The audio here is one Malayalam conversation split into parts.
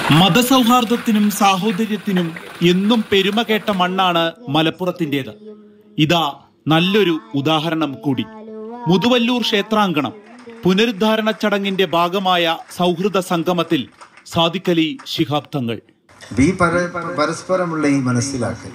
മതസൗഹാർദ്ദത്തിനും സാഹോദര്യത്തിനും എന്നും പെരുമ കേട്ട മണ്ണാണ് മലപ്പുറത്തിൻ്റെത് ഇതാ നല്ലൊരു ഉദാഹരണം കൂടി മുതുവല്ലൂർ ക്ഷേത്രാങ്കണം പുനരുദ്ധാരണ ചടങ്ങിന്റെ ഭാഗമായ സൗഹൃദ സംഗമത്തിൽ സാദിഖലി ശിഹാബ് തങ്ങൾ ഈ പര പരസ്പരമുള്ള ഈ മനസ്സിലാക്കൽ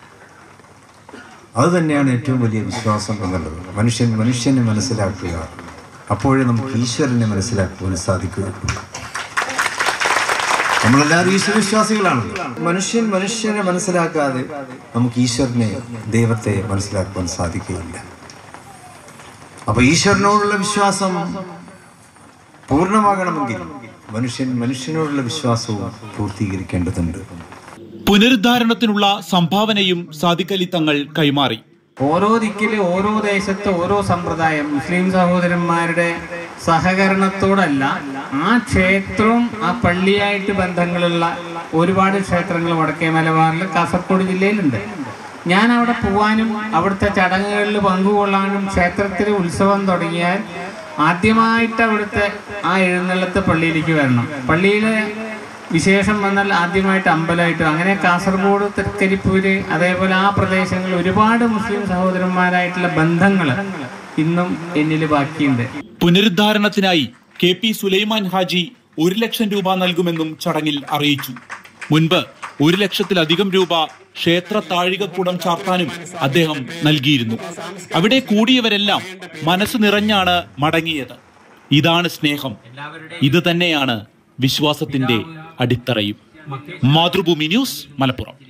അത് തന്നെയാണ് ഏറ്റവും വലിയ വിശ്വാസം എന്നുള്ളത് മനുഷ്യൻ മനുഷ്യനെ മനസ്സിലാക്കുക അപ്പോഴേ നമുക്ക് ഈശ്വരനെ മനസ്സിലാക്കുവാൻ സാധിക്കുകയുള്ളൂ നമ്മളെല്ലാവരും ഈശ്വരവിശ്വാസികളാണ് മനുഷ്യൻ മനുഷ്യനെ മനസ്സിലാക്കാതെ നമുക്ക് ഈശ്വരനെ ദൈവത്തെ മനസ്സിലാക്കുവാൻ സാധിക്കുകയില്ല അപ്പൊ ഈശ്വരനോടുള്ള വിശ്വാസം പൂർണ്ണമാകണമെങ്കിൽ മനുഷ്യൻ മനുഷ്യനോടുള്ള വിശ്വാസവും പൂർത്തീകരിക്കേണ്ടതുണ്ട് പുനരുദ്ധാരണത്തിനുള്ള സംഭാവനയും സാദിഖലി തങ്ങൾ കൈമാറി ഓരോ ദിക്കില് ഓരോ ദേശത്ത് ഓരോ സമ്പ്രദായം മുസ്ലിം സഹോദരന്മാരുടെ സഹകരണത്തോടല്ല ആ ക്ഷേത്രവും ആ പള്ളിയായിട്ട് ബന്ധങ്ങളുള്ള ഒരുപാട് ക്ഷേത്രങ്ങൾ വടക്കേ മലബാറിൽ കാസർഗോഡ് ജില്ലയിലുണ്ട് ഞാൻ അവിടെ പോവാനും അവിടുത്തെ ചടങ്ങുകളിൽ പങ്കുകൊള്ളാനും ക്ഷേത്രത്തിൽ ഉത്സവം തുടങ്ങിയാൽ ആദ്യമായിട്ട് അവിടുത്തെ ആ എഴുന്നള്ളത്ത് പള്ളിയിലേക്ക് വരണം പള്ളിയിലെ വിശേഷം വന്നാൽ ആദ്യമായിട്ട് അമ്പലമായിട്ട് അങ്ങനെ കാസർഗോഡ് തൃക്കരിപ്പൂര് അതേപോലെ ആ പ്രദേശങ്ങളിൽ ഒരുപാട് മുസ്ലിം സഹോദരന്മാരായിട്ടുള്ള ബന്ധങ്ങൾ ഇന്നും എന്നിൽ ബാക്കിയുണ്ട് പുനരുദ്ധാരണത്തിനായി കെ പി സുലൈമാൻ ഹാജി ഒരു ലക്ഷം രൂപ നൽകുമെന്നും ചടങ്ങിൽ അറിയിച്ചു മുൻപ് ഒരു ലക്ഷത്തിലധികം രൂപ ക്ഷേത്ര താഴികക്കുടം ചാർത്താനും അദ്ദേഹം നൽകിയിരുന്നു അവിടെ കൂടിയവരെല്ലാം മനസ്സ് നിറഞ്ഞാണ് മടങ്ങിയത് ഇതാണ് സ്നേഹം ഇത് തന്നെയാണ് വിശ്വാസത്തിന്റെ അടിത്തറയും മാതൃഭൂമി ന്യൂസ് മലപ്പുറം